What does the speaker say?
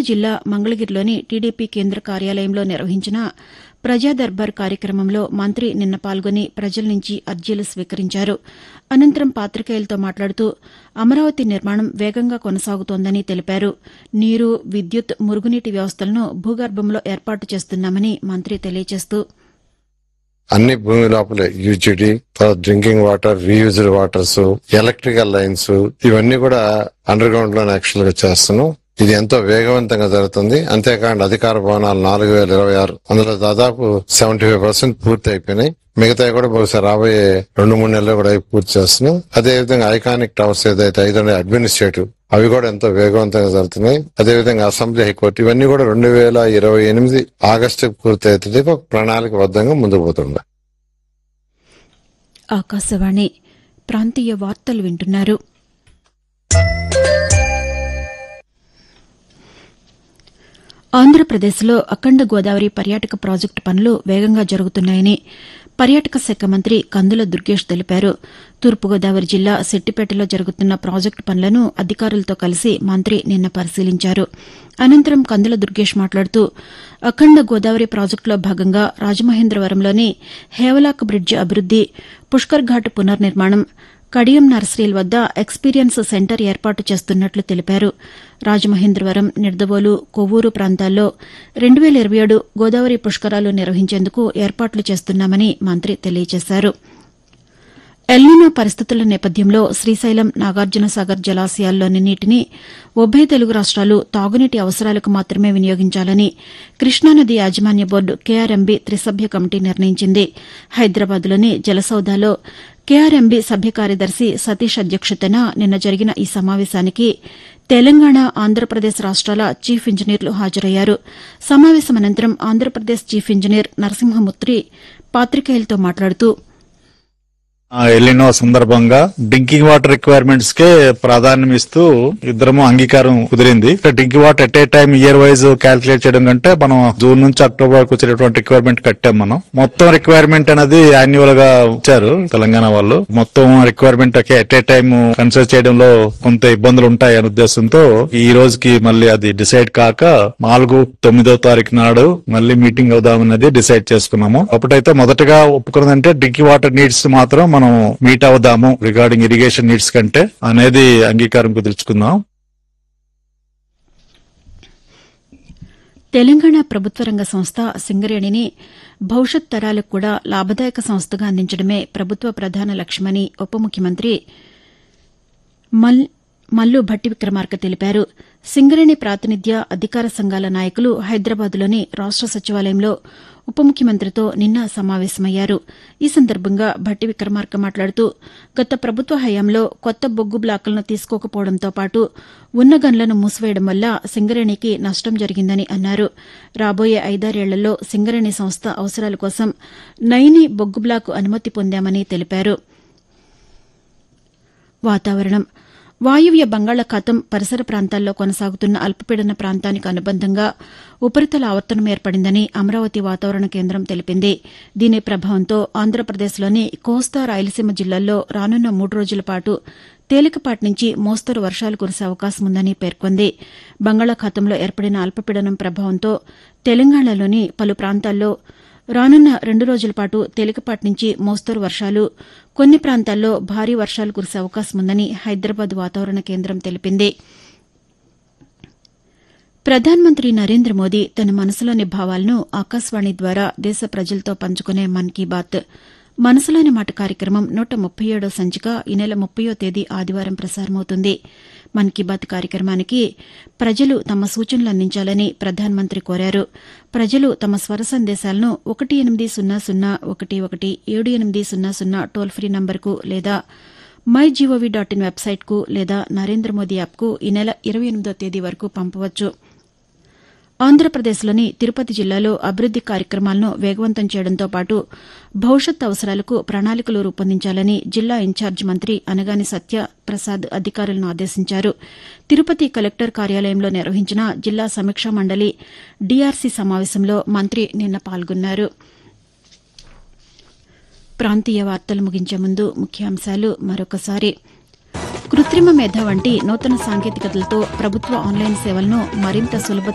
జిల్లా మంగళగిరిలోని టీడీపీ కేంద్ర కార్యాలయంలో నిర్వహించిన ప్రజా దర్బార్ కార్యక్రమంలో మంత్రి నిన్న పాల్గొని ప్రజల నుంచి అర్జీలు స్వీకరించారు అనంతరం పాతికేయులతో మాట్లాడుతూ అమరావతి నిర్మాణం వేగంగా కొనసాగుతోందని తెలిపారు నీరు విద్యుత్ మురుగునీటి వ్యవస్థలను భూగర్భంలో ఏర్పాటు చేస్తున్నామని మంత్రి తెలియజేస్తూ అన్ని భూమి లోపలే UGD drinking water reused waters electrical lines ఇవన్నీ కూడా అండర్ గ్రౌండ్ లో యాక్చువల్ గా చేస్తున్నాం ఇది ఎంతో వేగవంతంగా జరుగుతుంది అంతేకాకుండా అధికార భవనాలు నాలుగు వేల ఇరవై ఆరు అందులో దాదాపు సెవెంటీ ఫైవ్ పర్సెంట్ పూర్తి అయిపోయినాయి మిగతా కూడా బహుశా రాబోయే రెండు మూడు నెలల్లో కూడా అవి పూర్తి చేస్తున్నాం అదే విధంగా ఐకానిక్ టవర్స్ ఏదైతే ఐదు అడ్మినిస్ట్రేటివ్ అవి కూడా ఎంతో వేగవంతంగా జరుగుతున్నాయి అదేవిధంగా అసెంబ్లీ హైకోర్టు ఇవన్నీ కూడా రెండు వేల ఇరవై ఎనిమిది ఆగస్టు పూర్తి అవుతుంది ఒక ప్రణాళికబద్ధంగా ముందుకు పోతుండే ఆకాశవాణి ప్రాంతీయ వార్తలు వింటున్నారు ఆంధ్రప్రదేశ్లో అఖండ గోదావరి పర్యాటక ప్రాజెక్టు పనులు వేగంగా జరుగుతున్నాయని పర్యాటక శాఖ మంత్రి కందుల దుర్గేష్ తెలిపారు తూర్పుగోదావరి జిల్లా సెట్టిపేటలో జరుగుతున్న ప్రాజెక్టు పనులను అధికారులతో కలిసి మంత్రి నిన్న పరిశీలించారు అనంతరం కందుల దుర్గేష్ మాట్లాడుతూ అఖండ గోదావరి ప్రాజెక్టులో భాగంగా రాజమహేంద్రవరంలోని హేవలాక్ బ్రిడ్జి అభివృద్ది పుష్కర్ ఘాట్ పునర్నిర్మాణం కడియం నర్సరీల వద్ద ఎక్స్పీరియన్స్ సెంటర్ ఏర్పాటు చేస్తున్నట్లు తెలిపారు రాజమహేంద్రవరం నిడదవోలు కొవ్వూరు ప్రాంతాల్లో రెండు వేల ఇరవై ఏడు గోదావరి పుష్కరాలు నిర్వహించేందుకు ఏర్పాట్లు చేస్తున్నామని మంత్రి తెలియజేశారు ఎల్నినో పరిస్థితుల నేపథ్యంలో శ్రీశైలం నాగార్జునసాగర్ జలాశయాల్లోని నీటిని ఉభయ తెలుగు రాష్ట్రాలు తాగునీటి అవసరాలకు మాత్రమే వినియోగించాలని కృష్ణానది యాజమాన్య బోర్డు కేఆర్ఎంబీ త్రిసభ్య కమిటీ నిర్ణయించింది హైదరాబాద్లోని జలసౌదాలో కేఆర్ఎంబీ సభ్య కార్యదర్శి సతీష్ అధ్యక్షతన నిన్న జరిగిన ఈ సమావేశానికి తెలంగాణ ఆంధ్రప్రదేశ్ రాష్ట్రాల చీఫ్ ఇంజనీర్లు హాజరయ్యారు సమావేశం అనంతరం ఆంధ్రప్రదేశ్ చీఫ్ ఇంజనీర్ నరసింహమూర్తి పాతికేయులతో మాట్లాడుతూ ఎల్లినో సందర్భంగా డ్రింకింగ్ వాటర్ రిక్వైర్మెంట్స్ కే ప్రాధాన్యం ఇస్తూ ఇద్దరము అంగీకారం కుదిరింది drinking water at a time year wise calculate చేయడం కంటే మనం జూన్ నుంచి అక్టోబర్ వరకు వచ్చేటువంటి రిక్వైర్మెంట్ కట్టాం మనం మొత్తం రిక్వైర్మెంట్ అనేది యాన్యువల్ గా ఇచ్చారు తెలంగాణ వాళ్ళు మొత్తం requirement at a time consider చేయడంలో కొంత ఇబ్బందులు ఉంటాయి అనే ఉద్దేశంతో ఈ రోజుకి మళ్ళీ అది డిసైడ్ కాక నాలుగు తొమ్మిదో తారీఖు నాడు మళ్ళీ మీటింగ్ అవుదామన్నది డిసైడ్ చేసుకున్నాము అప్పుడైతే మొదటగా ఒప్పుకున్నదంటే డ్రింకింగ్ వాటర్ నీడ్స్ మాత్రం మనం మీట్ అవుదాము రిగార్డింగ్ ఇరిగేషన్ నీడ్స్ కంటే అనేది అంగీకారం కుదుర్చుకుందాం తెలంగాణ ప్రభుత్వ రంగ సంస్థ సింగరేణిని భవిష్యత్ తరాలకు కూడా లాభదాయక సంస్థగా అందించడమే ప్రభుత్వ ప్రధాన లక్ష్యమని ఉప ముఖ్యమంత్రి మల్ మల్లు భట్టి విక్రమార్క తెలిపారు సింగరేణి ప్రాతినిధ్య అధికార సంఘాల నాయకులు హైదరాబాద్లోని రాష్ట సచివాలయంలో ఉప ముఖ్యమంత్రితో నిన్న సమావేశమయ్యారు ఈ సందర్భంగా భట్టి విక్రమార్క మాట్లాడుతూ గత ప్రభుత్వ హయాంలో కొత్త బొగ్గు బ్లాకులను తీసుకోకపోవడంతో పాటు ఉన్న గన్లను మూసివేయడం వల్ల సింగరేణికి నష్టం జరిగిందని అన్నారు రాబోయే ఐదారేళ్లలో సింగరేణి సంస్థ అవసరాల కోసం నైని బొగ్గు బ్లాకు అనుమతి పొందామని తెలిపారు వాతావరణం వాయువ్య బంగాళాఖాతం పరిసర ప్రాంతాల్లో కొనసాగుతున్న అల్పపీడన ప్రాంతానికి అనుబంధంగా ఉపరితల ఆవర్తనం ఏర్పడిందని అమరావతి వాతావరణ కేంద్రం తెలిపింది దీని ప్రభావంతో ఆంధ్రప్రదేశ్లోని కోస్తా రాయలసీమ జిల్లాల్లో రానున్న మూడు రోజుల పాటు తేలికపాటి నుంచి మోస్తరు వర్షాలు కురిసే అవకాశం ఉందని పేర్కొంది బంగాళాఖాతంలో ఏర్పడిన అల్పపీడనం ప్రభావంతో తెలంగాణలోని పలు ప్రాంతాల్లో రానున్న రెండు రోజుల పాటు తేలికపాటి నుంచి మోస్తరు వర్షాలు కొన్ని ప్రాంతాల్లో భారీ వర్షాలు కురిసే అవకాశం ఉందని హైదరాబాద్ వాతావరణ కేంద్రం తెలిపింది ప్రధానమంత్రి నరేంద్ర మోదీ తన మనసులోని భావాలను ఆకాశవాణి ద్వారా దేశ ప్రజలతో పంచుకునే మన్ కీ బాత్ మనసులోని మాట కార్యక్రమం నూట ముప్పై ఏడో సంచిక ఈ నెల ముప్పయో తేదీ ఆదివారం ప్రసారమవుతుంది మన్ కీ బాత్ కార్యక్రమానికి ప్రజలు తమ సూచనలు అందించాలని ప్రధానమంత్రి కోరారు ప్రజలు తమ స్వర సందేశాలను ఒకటి ఎనిమిది సున్నా సున్నా ఒకటి ఒకటి ఏడు ఎనిమిది సున్నా సున్నా టోల్ ఫ్రీ నంబర్కు లేదా మై జీఓవీ డాట్ ఇన్ వెబ్సైట్కు లేదా నరేంద్ర మోదీ యాప్కు ఈ నెల ఇరవై ఎనిమిదో తేదీ వరకు పంపవచ్చు ఆంధ్రప్రదేశ్లోని తిరుపతి జిల్లాలో అభివృద్ది కార్యక్రమాలను వేగవంతం చేయడంతో పాటు భవిష్యత్ అవసరాలకు ప్రణాళికలు రూపొందించాలని జిల్లా ఇన్ఛార్జి మంత్రి అనగాని సత్య ప్రసాద్ అధికారులను ఆదేశించారు తిరుపతి కలెక్టర్ కార్యాలయంలో నిర్వహించిన జిల్లా సమీక్షా మండలి డీఆర్సీ సమావేశంలో మంత్రి నిన్న పాల్గొన్నారు ప్రాంతీయ వార్తలు ముగించే ముందు ముఖ్యాంశాలు మరొకసారి కృత్రిమ మేధ వంటి నూతన సాంకేతికతలతో ప్రభుత్వ ఆన్లైన్ సేవలను మరింత సులభ